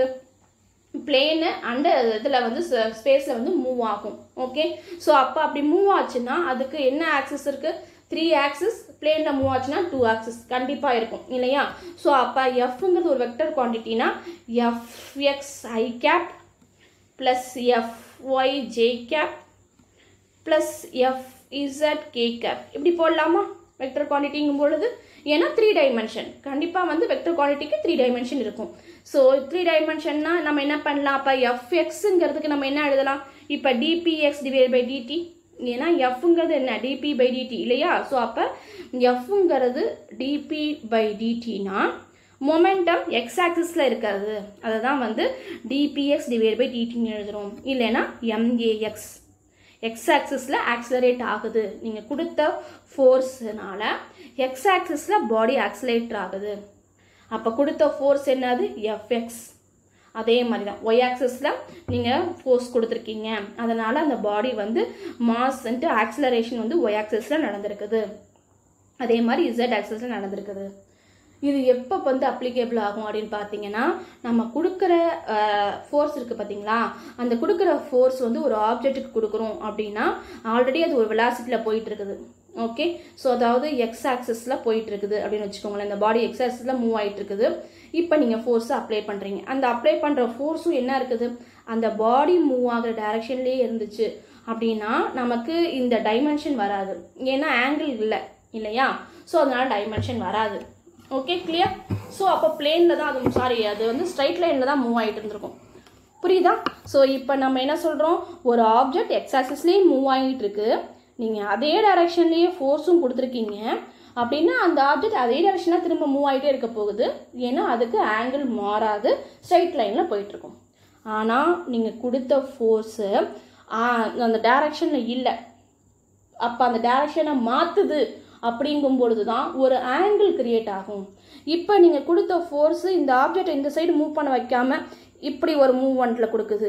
Speaker 1: பிளேனு அண்ட் இதில் வந்து ஸ்பேஸில் வந்து மூவ் ஆகும் ஓகே ஸோ அப்போ அப்படி மூவ் ஆச்சுன்னா அதுக்கு என்ன ஆக்சஸ் இருக்குது த்ரீ ஆக்சஸ் பிளேனில் மூவ் ஆச்சுன்னா டூ ஆக்சஸ் கண்டிப்பாக இருக்கும் இல்லையா ஸோ அப்போ எஃப்ங்கிறது ஒரு வெக்டர் குவான்டிட்டினா F x i cap plus F y j cap plus F z k cap இப்படி போடலாமா வெக்டர் குவான்டிட்டிங்கும் பொழுது ஏன்னா த்ரீ டைமென்ஷன் கண்டிப்பாக வந்து வெக்டர் குவான்டிட்டிக்கு த்ரீ டைமென்ஷன் இருக்கும் ஸோ த்ரீ டைமென்ஷன்னா நம்ம என்ன பண்ணலாம் அப்போ எஃப்எக்ஸுங்கிறதுக்கு நம்ம என்ன எழுதலாம் இப்போ டிபிஎக்ஸ் டிவைட் பை டிடி ஏன்னா எஃப்ங்கிறது என்ன டிபி பை டிடி இல்லையா ஸோ அப்போ எஃப்ங்கிறது டிபி பை டிடினா மொமெண்டம் எக்ஸ் ஆக்சிஸில் இருக்கிறது அதை தான் வந்து டிபிஎக்ஸ் டிவைட் பை டிடின்னு எழுதுகிறோம் இல்லைன்னா எம்ஏஎக்ஸ் எக்ஸ் ஆக்சிஸில் ஆக்சலரேட் ஆகுது நீங்கள் கொடுத்த ஃபோர்ஸ்னால எக்ஸ் ஆக்சிஸில் பாடி ஆக்சலேட் ஆகுது அப்போ கொடுத்த ஃபோர்ஸ் என்னது எஃப்எக்ஸ் அதே மாதிரி தான் ஒய் ஆக்சஸில் நீங்கள் ஃபோர்ஸ் கொடுத்துருக்கீங்க அதனால் அந்த பாடி வந்து மாஸ்ன்ட்டு ஆக்சலரேஷன் வந்து ஒய் ஆக்சஸில் நடந்திருக்குது அதே மாதிரி இசட் ஆக்சஸில் நடந்திருக்குது இது எப்போ வந்து அப்ளிகேபிள் ஆகும் அப்படின்னு பார்த்தீங்கன்னா நம்ம கொடுக்குற ஃபோர்ஸ் இருக்குது பார்த்தீங்களா அந்த கொடுக்குற ஃபோர்ஸ் வந்து ஒரு ஆப்ஜெக்ட்டுக்கு கொடுக்குறோம் அப்படின்னா ஆல்ரெடி அது ஒரு வெலாசிட்டியில் போயிட்டு இருக்குது ஓகே ஸோ அதாவது எக்ஸ் ஆக்சஸில் போயிட்டு இருக்குது அப்படின்னு வச்சுக்கோங்களேன் இந்த பாடி எக்ஸ் ஆக்சஸில் மூவ் ஆகிட்டு இருக்குது இப்போ நீங்கள் ஃபோர்ஸை அப்ளை பண்ணுறீங்க அந்த அப்ளை பண்ணுற ஃபோர்ஸும் என்ன இருக்குது அந்த பாடி மூவ் ஆகிற டைரக்ஷன்லேயே இருந்துச்சு அப்படின்னா நமக்கு இந்த டைமென்ஷன் வராது ஏன்னா ஆங்கிள் இல்லை இல்லையா ஸோ அதனால டைமென்ஷன் வராது ஓகே கிளியர் ஸோ அப்போ பிளேனில் தான் அது சாரி அது வந்து ஸ்ட்ரைட் லைனில் தான் மூவ் ஆகிட்டு இருந்திருக்கும் புரியுதா ஸோ இப்போ நம்ம என்ன சொல்கிறோம் ஒரு ஆப்ஜெக்ட் எக்ஸ் ஆக்சிஸ்லேயே மூவ் ஆகிட்டு இருக்கு நீங்கள் அதே டைரக்ஷன்லேயே ஃபோர்ஸும் கொடுத்துருக்கீங்க அப்படின்னா அந்த ஆப்ஜெக்ட் அதே டைரக்ஷனாக திரும்ப மூவ் ஆகிட்டே இருக்க போகுது ஏன்னா அதுக்கு ஆங்கிள் மாறாது ஸ்ட்ரைட் லைனில் போயிட்டுருக்கும் ஆனால் நீங்கள் கொடுத்த ஃபோர்ஸு அந்த டைரக்ஷனில் இல்லை அப்போ அந்த டைரக்ஷனை மாற்றுது அப்படிங்கும் பொழுது தான் ஒரு ஆங்கிள் கிரியேட் ஆகும் இப்போ நீங்கள் கொடுத்த ஃபோர்ஸு இந்த ஆப்ஜெக்டை இந்த சைடு மூவ் பண்ண வைக்காம இப்படி ஒரு மூவ்மெண்ட்டில் கொடுக்குது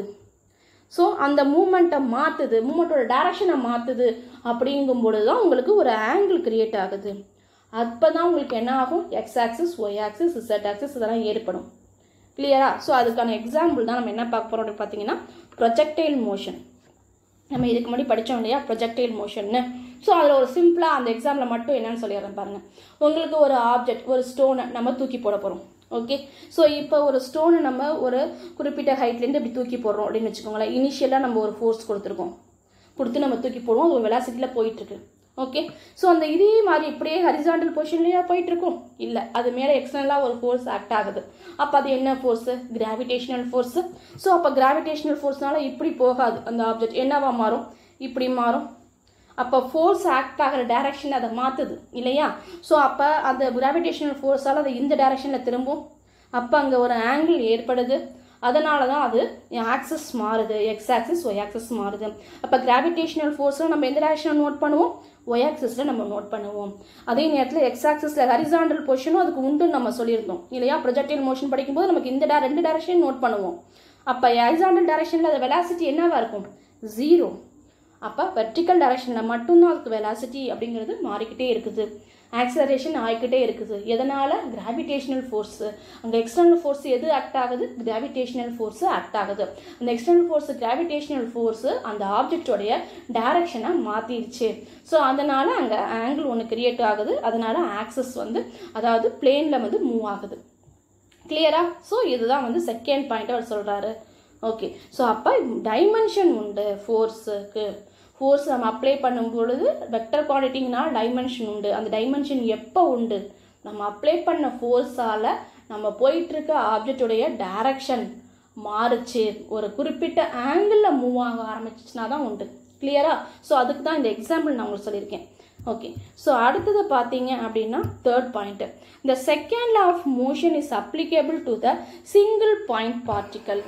Speaker 1: ஸோ அந்த மூமெண்ட்டை மாற்றுது மூமெண்ட்டோட டைரக்ஷனை மாற்றுது அப்படிங்கும் பொழுது தான் உங்களுக்கு ஒரு ஆங்கிள் கிரியேட் ஆகுது அப்போ தான் உங்களுக்கு என்ன ஆகும் x axis y axis z axis இதெல்லாம் ஏற்படும் கிளியரா ஸோ அதுக்கான எக்ஸாம்பிள் தான் நம்ம என்ன பார்க்க போகிறோம் அப்படின்னு பார்த்தீங்கன்னா ப்ரொஜெக்டைல் மோஷன் நம்ம இதுக்கு முன்னாடி படித்தோம் இல்லையா ப்ரொஜெக்டைல் மோஷன்னு ஸோ அதில் ஒரு சிம்பிளாக அந்த எக்ஸாமில் மட்டும் என்னன்னு சொல்லிடுறேன் பாருங்கள் உங்களுக்கு ஒரு ஆப்ஜெக்ட் ஒரு ஸ்டோனை நம்ம தூக்கி போட போகிறோம் ஓகே ஸோ இப்போ ஒரு ஸ்டோனை நம்ம ஒரு குறிப்பிட்ட ஹைட்லேருந்து இப்படி தூக்கி போடுறோம் அப்படின்னு வச்சுக்கோங்களேன் இனிஷியலாக நம்ம ஒரு ஃபோர்ஸ் கொடுத்துருக்கோம் கொடுத்து நம்ம தூக்கி போடுவோம் அது ஒரு வெலாசிட்டியில் போயிட்டுருக்கு ஓகே ஸோ அந்த இதே மாதிரி இப்படியே ஹரிசாண்டல் பொசிஷன்லேயே போயிட்டுருக்கும் இல்லை அது மேலே எக்ஸ்டர்னலாக ஒரு ஃபோர்ஸ் ஆக்ட் ஆகுது அப்போ அது என்ன ஃபோர்ஸு கிராவிடேஷனல் ஃபோர்ஸு ஸோ அப்போ கிராவிடேஷனல் ஃபோர்ஸ்னால இப்படி போகாது அந்த ஆப்ஜெக்ட் என்னவா மாறும் இப்படி மாறும் அப்போ ஃபோர்ஸ் ஆக்ட் ஆகிற டைரக்ஷன் அதை மாற்றுது இல்லையா ஸோ அப்போ அந்த கிராவிடேஷனல் ஃபோர்ஸால் அது இந்த டைரக்ஷனில் திரும்பும் அப்போ அங்கே ஒரு ஆங்கிள் ஏற்படுது அதனால தான் அது ஆக்சஸ் மாறுது எக்ஸ் ஆக்சிஸ் ஒய் ஆக்சஸ் மாறுது அப்போ கிராவிடேஷனல் ஃபோர்ஸில் நம்ம எந்த டைரக்ஷனில் நோட் பண்ணுவோம் ஒய் ஆக்சிஸில் நம்ம நோட் பண்ணுவோம் அதே நேரத்தில் எக்ஸ் ஆக்சிஸில் ஹரிசாண்டல் பொசிஷனும் அதுக்கு உண்டுன்னு நம்ம சொல்லியிருந்தோம் இல்லையா ப்ரொஜெக்டைல் மோஷன் படிக்கும்போது நமக்கு இந்த டே ரெண்டு டைரக்ஷன் நோட் பண்ணுவோம் அப்போ ஹரிசாண்டல் டைரக்ஷனில் அது வெலாசிட்டி என்னவா இருக்கும் ஜீரோ அப்போ வெர்டிக்கல் டைரக்ஷனில் மட்டும்தான் அதுக்கு வெலாசிட்டி அப்படிங்கிறது மாறிக்கிட்டே இருக்குது ஆக்சலரேஷன் ஆகிக்கிட்டே இருக்குது எதனால் கிராவிடேஷனல் ஃபோர்ஸு அங்கே எக்ஸ்டர்னல் ஃபோர்ஸ் எது ஆக்ட் ஆகுது கிராவிடேஷனல் ஃபோர்ஸு ஆக்ட் ஆகுது அந்த எக்ஸ்டர்னல் ஃபோர்ஸு கிராவிடேஷனல் ஃபோர்ஸு அந்த ஆப்ஜெக்டோடைய டைரக்ஷனை மாற்றிருச்சு ஸோ அதனால் அங்கே ஆங்கிள் ஒன்று கிரியேட் ஆகுது அதனால் ஆக்சஸ் வந்து அதாவது பிளேனில் வந்து மூவ் ஆகுது கிளியரா ஸோ இதுதான் வந்து செகண்ட் பாயிண்ட் அவர் சொல்கிறாரு ஓகே ஸோ அப்போ டைமென்ஷன் உண்டு ஃபோர்ஸுக்கு ஃபோர்ஸ் நம்ம அப்ளை பண்ணும் பொழுது வெக்டர் குவான்டிட்டிங்னா டைமென்ஷன் உண்டு அந்த டைமென்ஷன் எப்போ உண்டு நம்ம அப்ளை பண்ண ஃபோர்ஸால் நம்ம போயிட்டுருக்க ஆப்ஜெக்டுடைய டைரக்ஷன் மாறுச்சு ஒரு குறிப்பிட்ட ஆங்கிளில் மூவ் ஆக ஆரம்பிச்சிச்சுனா தான் உண்டு கிளியரா ஸோ அதுக்கு தான் இந்த எக்ஸாம்பிள் நான் உங்களுக்கு சொல்லியிருக்கேன் ஓகே ஸோ அடுத்தது பார்த்தீங்க அப்படின்னா தேர்ட் பாயிண்ட்டு இந்த second law of motion is applicable to the single point particle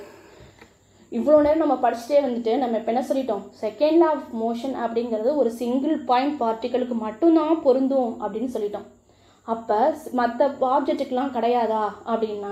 Speaker 1: இவ்வளோ நேரம் நம்ம படிச்சுட்டே வந்துட்டு நம்ம இப்போ என்ன சொல்லிட்டோம் செகண்ட் லா ஆஃப் மோஷன் அப்படிங்கிறது ஒரு சிங்கிள் பாயிண்ட் பார்ட்டிக்கலுக்கு மட்டும்தான் பொருந்தும் அப்படின்னு சொல்லிட்டோம் அப்போ மற்ற ஆப்ஜெக்ட்டுக்கெலாம் கிடையாதா அப்படின்னா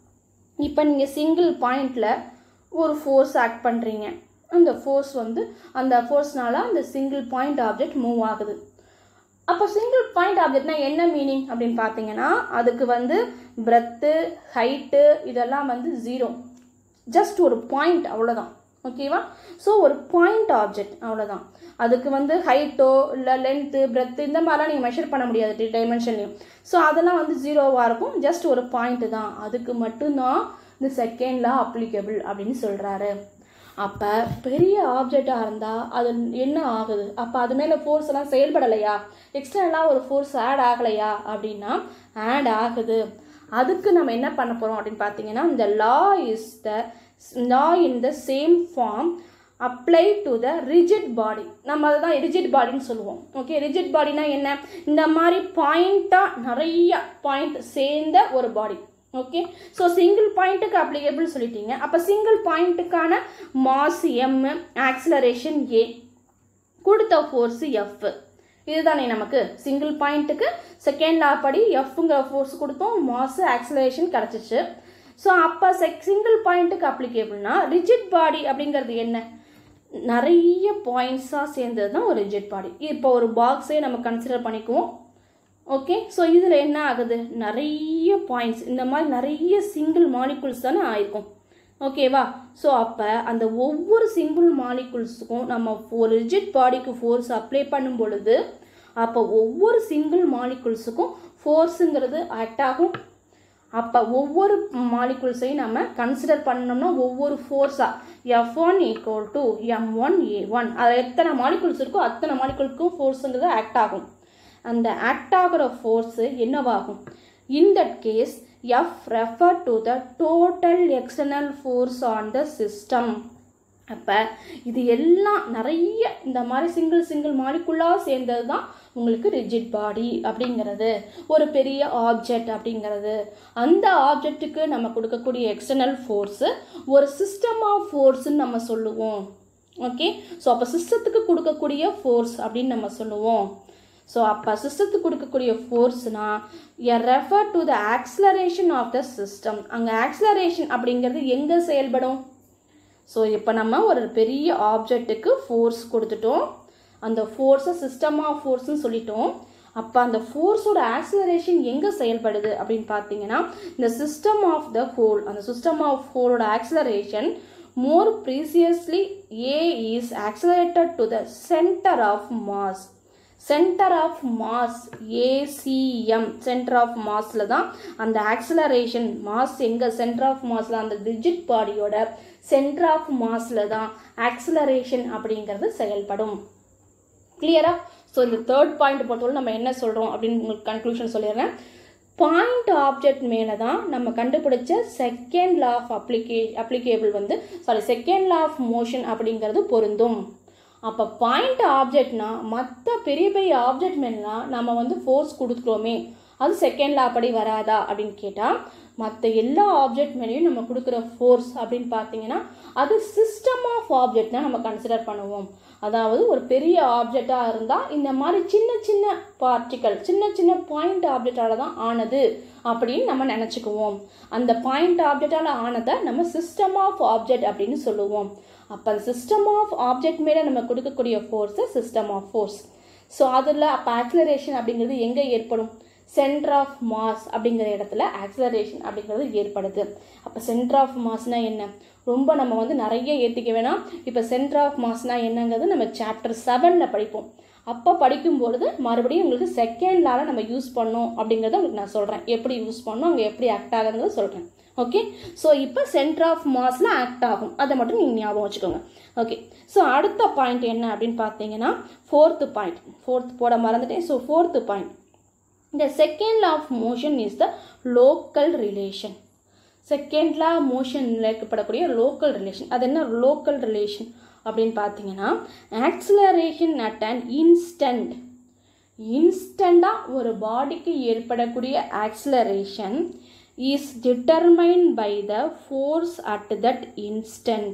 Speaker 1: இப்போ நீங்கள் சிங்கிள் பாயிண்டில் ஒரு ஃபோர்ஸ் ஆக்ட் பண்ணுறீங்க அந்த ஃபோர்ஸ் வந்து அந்த ஃபோர்ஸ்னால அந்த சிங்கிள் பாயிண்ட் ஆப்ஜெக்ட் மூவ் ஆகுது அப்போ சிங்கிள் பாயிண்ட் ஆப்ஜெக்ட்னா என்ன மீனிங் அப்படின்னு பார்த்தீங்கன்னா அதுக்கு வந்து பிரெத்து ஹைட்டு இதெல்லாம் வந்து ஜீரோ ஜஸ்ட் ஒரு பாயிண்ட் அவ்வளோதான் ஓகேவா ஸோ ஒரு பாயிண்ட் ஆப்ஜெக்ட் அவ்வளோதான் அதுக்கு வந்து ஹைட்டோ இல்லை லென்த்து பிரெத்து இந்த மாதிரிலாம் நீங்கள் மெஷர் பண்ண முடியாது டைமென்ஷன்லையும் ஸோ அதெல்லாம் வந்து ஜீரோவாக இருக்கும் ஜஸ்ட் ஒரு பாயிண்ட் தான் அதுக்கு மட்டும்தான் இந்த செகண்டில் அப்ளிகபிள் அப்படின்னு சொல்கிறாரு அப்போ பெரிய ஆப்ஜெக்டாக இருந்தால் அது என்ன ஆகுது அப்போ அது மேலே ஃபோர்ஸ் எல்லாம் செயல்படலையா எக்ஸ்டர்னலாக ஒரு ஃபோர்ஸ் ஆட் ஆகலையா அப்படின்னா ஆட் ஆகுது அதுக்கு நம்ம என்ன பண்ண போகிறோம் அப்படின்னு பார்த்தீங்கன்னா இந்த law is the law in the same form apply to the rigid body நம்ம அதை தான் ரிஜிட் பாடின்னு சொல்லுவோம் ஓகே ரிஜிட் பாடினா என்ன இந்த மாதிரி பாயிண்ட்டாக நிறைய பாயிண்ட் சேர்ந்த ஒரு பாடி ஓகே ஸோ சிங்கிள் பாயிண்ட்டுக்கு அப்ளிகபிள் சொல்லிட்டீங்க அப்போ சிங்கிள் பாயிண்ட்டுக்கான மாஸ் எம் ஆக்சிலரேஷன் ஏ கொடுத்த ஃபோர்ஸு எஃப் இதுதானே நமக்கு சிங்கிள் பாயிண்ட்டுக்கு செகண்ட் லா படி எஃப்ங்கிற ஃபோர்ஸ் கொடுத்தோம் மாஸ் ஆக்சிலரேஷன் கிடச்சிச்சு ஸோ அப்போ செக் சிங்கிள் பாயிண்ட்டுக்கு அப்ளிகேபிள்னா ரிஜிட் பாடி அப்படிங்கிறது என்ன நிறைய பாயிண்ட்ஸாக சேர்ந்தது தான் ஒரு ரிஜிட் பாடி இப்போ ஒரு பாக்ஸே நம்ம கன்சிடர் பண்ணிக்குவோம் ஓகே ஸோ இதில் என்ன ஆகுது நிறைய பாயிண்ட்ஸ் இந்த மாதிரி நிறைய சிங்கிள் மாலிகுல்ஸ் தானே ஆயிருக்கும் ஓகேவா ஸோ அப்போ அந்த ஒவ்வொரு சிங்கிள் மாலிகுல்ஸுக்கும் நம்ம ஒரு ரிஜிட் பாடிக்கு ஃபோர்ஸ் அப்ளை பண்ணும் பொழுது அப்போ ஒவ்வொரு சிங்கிள் மாலிகுல்ஸுக்கும் ஃபோர்ஸுங்கிறது ஆக்ட் ஆகும் அப்போ ஒவ்வொரு மாலிகுல்ஸையும் நம்ம கன்சிடர் பண்ணோம்னா ஒவ்வொரு ஃபோர்ஸாக F one equal to m one a one அது எத்தனை மாலிகுல்ஸ் இருக்கோ அத்தனை மாலிகுலுக்கும் ஃபோர்ஸுங்கிறது ஆக்ட் ஆகும் அந்த ஆக்ட் ஆகிற ஃபோர்ஸு என்னவாகும் in that case F refer to the total external force on the system அப்போ இது எல்லாம் நிறைய இந்த மாதிரி சிங்கிள் சிங்கிள் மாலிக்குள்ளாக சேர்ந்தது தான் உங்களுக்கு ரிஜிட் பாடி அப்படிங்கிறது ஒரு பெரிய ஆப்ஜெக்ட் அப்படிங்கிறது அந்த ஆப்ஜெக்ட்டுக்கு நம்ம கொடுக்கக்கூடிய எக்ஸ்டர்னல் ஃபோர்ஸு ஒரு சிஸ்டம் ஆஃப் ஃபோர்ஸ்ன்னு நம்ம சொல்லுவோம் ஓகே ஸோ அப்போ சிஸ்டத்துக்கு கொடுக்கக்கூடிய ஃபோர்ஸ் அப்படின்னு நம்ம சொல்லுவோம் ஸோ அப்போ சிஸ்டத்துக்கு கொடுக்கக்கூடிய ஃபோர்ஸ்னா a refer to the acceleration of the system அங்கே ஆக்ஸலரேஷன் அப்படிங்கிறது எங்கே செயல்படும் ஸோ இப்போ நம்ம ஒரு பெரிய ஆப்ஜெக்ட்டுக்கு ஃபோர்ஸ் கொடுத்துட்டோம் அந்த ஃபோர்ஸை சிஸ்டம் ஆஃப் ஃபோர்ஸ்னு சொல்லிட்டோம் அப்போ அந்த ஃபோர்ஸோட ஆக்ஸலரேஷன் எங்கே செயல்படுது அப்படின்னு பார்த்தீங்கன்னா இந்த சிஸ்டம் ஆஃப் த ஹோல் அந்த சிஸ்டம் ஆஃப் ஹோலோட acceleration more precisely a is accelerated to the centre of mass centre of mass a cm centre of மாஸில் தான் அந்த ஆக்சலரேஷன் மாஸ் எங்கே சென்டர் ஆஃப் மாஸில் அந்த டிஜிட் பாடியோட சென்டர் ஆஃப் மாஸில் தான் ஆக்சலரேஷன் அப்படிங்கிறது செயல்படும் கிளியரா ஸோ இந்த தேர்ட் பாயிண்ட் பொறுத்தவரை நம்ம என்ன சொல்கிறோம் அப்படின்னு உங்களுக்கு கன்க்ளூஷன் சொல்லிடுறேன் பாயிண்ட் ஆப்ஜெக்ட் மேலே தான் நம்ம கண்டுபிடிச்ச செகண்ட் லா ஆஃப் அப்ளிகே அப்ளிகேபிள் வந்து sorry second law of motion அப்படிங்கிறது பொருந்தும் அப்போ பாயிண்ட் ஆப்ஜெக்ட்னா மற்ற பெரிய பெரிய ஆப்ஜெக்ட் மேலாம் நம்ம வந்து ஃபோர்ஸ் கொடுக்குறோமே அது செகண்ட் லா படி வராதா அப்படின்னு கேட்டால் மற்ற எல்லா ஆப்ஜெக்ட் மேலேயும் நம்ம கொடுக்குற ஃபோர்ஸ் அப்படின்னு பார்த்தீங்கன்னா அது சிஸ்டம் ஆஃப் ஆப்ஜெக்ட் தான் நம்ம கன்சிடர் பண்ணுவோம் அதாவது ஒரு பெரிய ஆப்ஜெக்டாக இருந்தால் இந்த மாதிரி சின்ன சின்ன பார்ட்டிக்கல் சின்ன சின்ன பாயிண்ட் ஆப்ஜெக்டால தான் ஆனது அப்படின்னு நம்ம நினச்சிக்குவோம் அந்த பாயிண்ட் ஆப்ஜெக்டால் ஆனதை நம்ம சிஸ்டம் ஆஃப் ஆப்ஜெக்ட் அப்படின்னு சொல்லுவோம் அப்போ அந்த சிஸ்டம் ஆஃப் ஆப்ஜெக்ட் மேலே நம்ம கொடுக்கக்கூடிய ஃபோர்ஸை சிஸ்டம் ஆஃப் ஃபோர்ஸ் ஸோ அதில் அப்போ ஆக்சிலரேஷன் அப்படிங்கிறது எங்கே ஏற்படும் சென்டர் ஆஃப் மாஸ் அப்படிங்கிற இடத்துல ஆக்சிலரேஷன் அப்படிங்கிறது ஏற்படுது அப்போ சென்டர் ஆஃப் மாஸ்னால் என்ன ரொம்ப நம்ம வந்து நிறைய ஏற்றிக்க வேணாம் இப்போ சென்டர் ஆஃப் மாஸ்னால் என்னங்கிறது நம்ம சாப்டர் செவனில் படிப்போம் அப்போ படிக்கும்பொழுது மறுபடியும் உங்களுக்கு செகண்ட் லால நம்ம யூஸ் பண்ணோம் அப்படிங்கிறத உங்களுக்கு நான் சொல்கிறேன் எப்படி யூஸ் பண்ணோம் அங்கே எப்படி ஆக்ட் ஆகுங்கிறத சொல்கிறேன் ஓகே ஸோ இப்போ சென்டர் ஆஃப் மாஸில் ஆக்ட் ஆகும் அதை மட்டும் நீங்கள் ஞாபகம் வச்சுக்கோங்க ஓகே ஸோ அடுத்த பாயிண்ட் என்ன அப்படின்னு பார்த்தீங்கன்னா ஃபோர்த்து பாயிண்ட் ஃபோர்த் போட மறந்துட்டேன் ஸோ ஃபோர்த்து பாயிண்ட் இந்த second law of motion is the local relation second law மோஷனில் ஏற்படக்கூடிய லோக்கல் ரிலேஷன் அது என்ன லோக்கல் ரிலேஷன் அப்படின்னு பார்த்தீங்கன்னா ஆக்சிலரேஷன் அட் அண்ட் இன்ஸ்டன்ட் இன்ஸ்டண்ட்டாக ஒரு பாடிக்கு ஏற்படக்கூடிய acceleration is determine by the force at that instant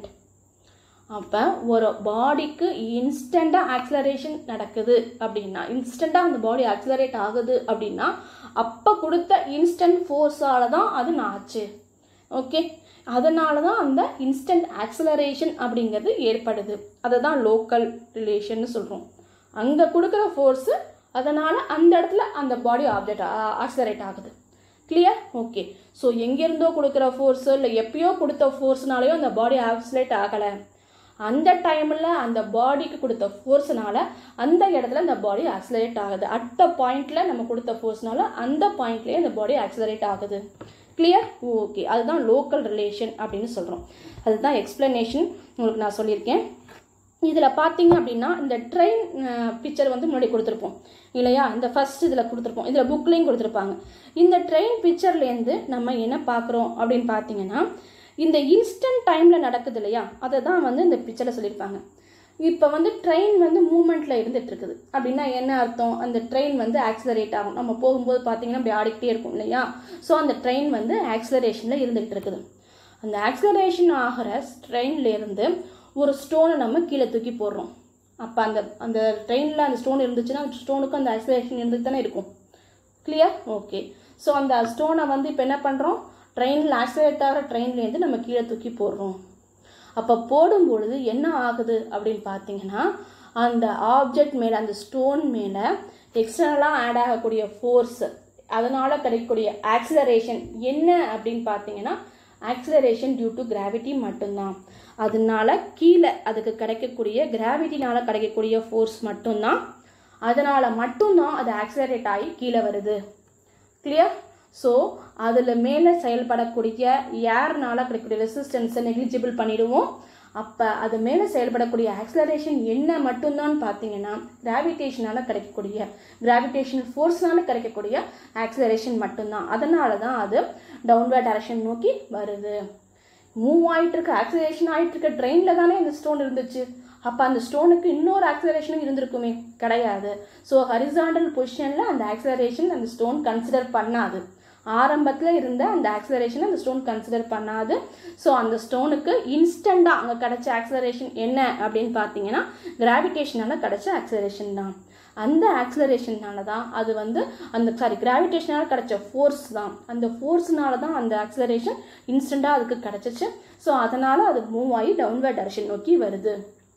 Speaker 1: அப்போ ஒரு பாடிக்கு இன்ஸ்டண்ட்டாக ஆக்சிலரேஷன் நடக்குது அப்படின்னா இன்ஸ்டண்ட்டாக அந்த பாடி ஆக்சிலரேட் ஆகுது அப்படின்னா அப்போ கொடுத்த இன்ஸ்டன்ட் ஃபோர்ஸால் தான் அது ஆச்சு ஓகே அதனால தான் அந்த இன்ஸ்டன்ட் ஆக்சிலரேஷன் அப்படிங்கிறது ஏற்படுது அதை தான் லோக்கல் ரிலேஷன்னு சொல்கிறோம் அங்கே கொடுக்குற ஃபோர்ஸு அதனால் அந்த இடத்துல அந்த பாடி ஆப்ஜெக்ட் ஆக்சிலரேட் ஆகுது கிளியர் ஓகே ஸோ எங்கேருந்தோ கொடுக்குற ஃபோர்ஸு இல்லை எப்பயோ கொடுத்த ஃபோர்ஸ்னாலேயோ அந்த பாடி ஆக்சிலேட் ஆகலை அந்த டைமில் அந்த பாடிக்கு கொடுத்த ஃபோர்ஸ்னால அந்த இடத்துல அந்த பாடி ஆக்சிலரேட் ஆகுது அட் பாயிண்டில் நம்ம கொடுத்த ஃபோர்ஸ்னால அந்த பாயிண்ட்லேயே அந்த பாடி ஆக்சிலரேட் ஆகுது கிளியர் ஓகே அதுதான் லோக்கல் ரிலேஷன் அப்படின்னு சொல்கிறோம் அதுதான் எக்ஸ்ப்ளனேஷன் உங்களுக்கு நான் சொல்லியிருக்கேன் இதில் பார்த்தீங்க அப்படின்னா இந்த ட்ரெயின் பிக்சர் வந்து முன்னாடி கொடுத்துருப்போம் இல்லையா இந்த ஃபர்ஸ்ட் இதில் கொடுத்துருப்போம் இதில் புக்லேயும் கொடுத்துருப்பாங்க இந்த ட்ரெயின் பிக்சர்லேருந்து நம்ம என்ன பார்க்குறோம் அப்படின்னு பார்த்தீங்கன்னா இந்த இன்ஸ்டன்ட் டைமில் நடக்குது இல்லையா அதை தான் வந்து இந்த பிக்சரில் சொல்லியிருப்பாங்க இப்போ வந்து ட்ரெயின் வந்து மூமெண்ட்டில் இருந்துட்டு இருக்குது அப்படின்னா என்ன அர்த்தம் அந்த ட்ரெயின் வந்து ஆக்சிலரேட் ஆகும் நம்ம போகும்போது பார்த்தீங்கன்னா அப்படி ஆடிக்கிட்டே இருக்கும் இல்லையா ஸோ அந்த ட்ரெயின் வந்து ஆக்சிலரேஷனில் இருந்துகிட்டு இருக்குது அந்த ஆக்சிலரேஷன் ஆகிற ட்ரெயின்லேருந்து ஒரு ஸ்டோனை நம்ம கீழே தூக்கி போடுறோம் அப்போ அந்த அந்த ட்ரெயினில் அந்த ஸ்டோன் இருந்துச்சுன்னா அந்த ஸ்டோனுக்கு அந்த ஆக்சிலரேஷன் இருந்துட்டு தானே இருக்கும் கிளியர் ஓகே ஸோ அந்த ஸ்டோனை வந்து இப்போ என்ன பண்ணுறோம் ட்ரெயினில் ஆக்சிலேட் ஆகிற ட்ரெயின்லேருந்து நம்ம கீழே தூக்கி போடுறோம் அப்போ போடும் பொழுது என்ன ஆகுது அப்படின்னு பார்த்தீங்கன்னா அந்த ஆப்ஜெக்ட் மேலே அந்த ஸ்டோன் மேலே எக்ஸ்டர்னலாக ஆட் ஆகக்கூடிய ஃபோர்ஸ் அதனால் கிடைக்கக்கூடிய ஆக்சிலரேஷன் என்ன அப்படின்னு பார்த்தீங்கன்னா ஆக்சிலரேஷன் டியூ டு கிராவிட்டி மட்டும்தான் அதனால கீழே அதுக்கு கிடைக்கக்கூடிய கிராவிட்டினால கிடைக்கக்கூடிய ஃபோர்ஸ் மட்டும்தான் அதனால் மட்டும்தான் அது ஆக்சிலரேட் ஆகி கீழே வருது கிளியர் ஸோ அதில் மேலே செயல்படக்கூடிய ஏர்னால கிடைக்கக்கூடிய ரெசிஸ்டன்ஸை நெக்லிஜிபிள் பண்ணிடுவோம் அப்போ அது மேலே செயல்படக்கூடிய ஆக்சிலரேஷன் என்ன மட்டும்தான் பார்த்தீங்கன்னா கிராவிடேஷனால் கிடைக்கக்கூடிய கிராவிடேஷன் ஃபோர்ஸ்னால கிடைக்கக்கூடிய ஆக்சிலரேஷன் மட்டும்தான் அதனால தான் அது டவுன்வர்ட் டைரக்ஷன் நோக்கி வருது மூவ் ஆகிட்டு இருக்க ஆக்சிலரேஷன் ஆகிட்டு இருக்க ட்ரெயினில் தானே இந்த ஸ்டோன் இருந்துச்சு அப்போ அந்த ஸ்டோனுக்கு இன்னொரு ஆக்சிலரேஷனும் இருந்திருக்குமே கிடையாது ஸோ ஹரிசாண்டல் பொசிஷனில் அந்த ஆக்சிலரேஷன் அந்த ஸ்டோன் கன்சிடர் பண்ணாது ஆரம்பத்தில் இருந்த அந்த ஆக்சிலரேஷனை அந்த ஸ்டோன் கன்சிடர் பண்ணாது ஸோ அந்த ஸ்டோனுக்கு இன்ஸ்டண்ட்டாக அங்கே கிடைச்ச ஆக்சிலரேஷன் என்ன அப்படின்னு பார்த்தீங்கன்னா கிராவிடேஷனால் கிடைச்ச ஆக்சிலரேஷன் தான் அந்த ஆக்சிலரேஷன்னால தான் அது வந்து அந்த சாரி கிராவிடேஷனால் கிடைச்ச ஃபோர்ஸ் தான் அந்த ஃபோர்ஸ்னால தான் அந்த ஆக்சிலரேஷன் இன்ஸ்டண்ட்டாக அதுக்கு கிடச்சிச்சு ஸோ அதனால் அது மூவ் ஆகி டவுன்வர்ட் டைரக்ஷன் நோக்கி வருது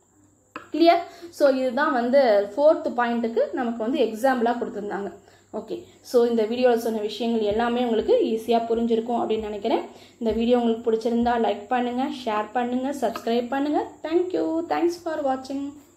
Speaker 1: கிளியர் ஸோ இதுதான் வந்து ஃபோர்த்து பாயிண்ட்டுக்கு நமக்கு வந்து எக்ஸாம்பிளாக கொடுத்துருந்தாங்க ஓகே ஸோ இந்த வீடியோவில் சொன்ன விஷயங்கள் எல்லாமே உங்களுக்கு ஈஸியாக புரிஞ்சிருக்கும் அப்படின்னு நினைக்கிறேன் இந்த வீடியோ உங்களுக்கு பிடிச்சிருந்தா லைக் பண்ணுங்கள் ஷேர் பண்ணுங்கள் சப்ஸ்கிரைப் பண்ணுங்கள் தேங்க்யூ தேங்க்ஸ் ஃபார் வாட்சிங்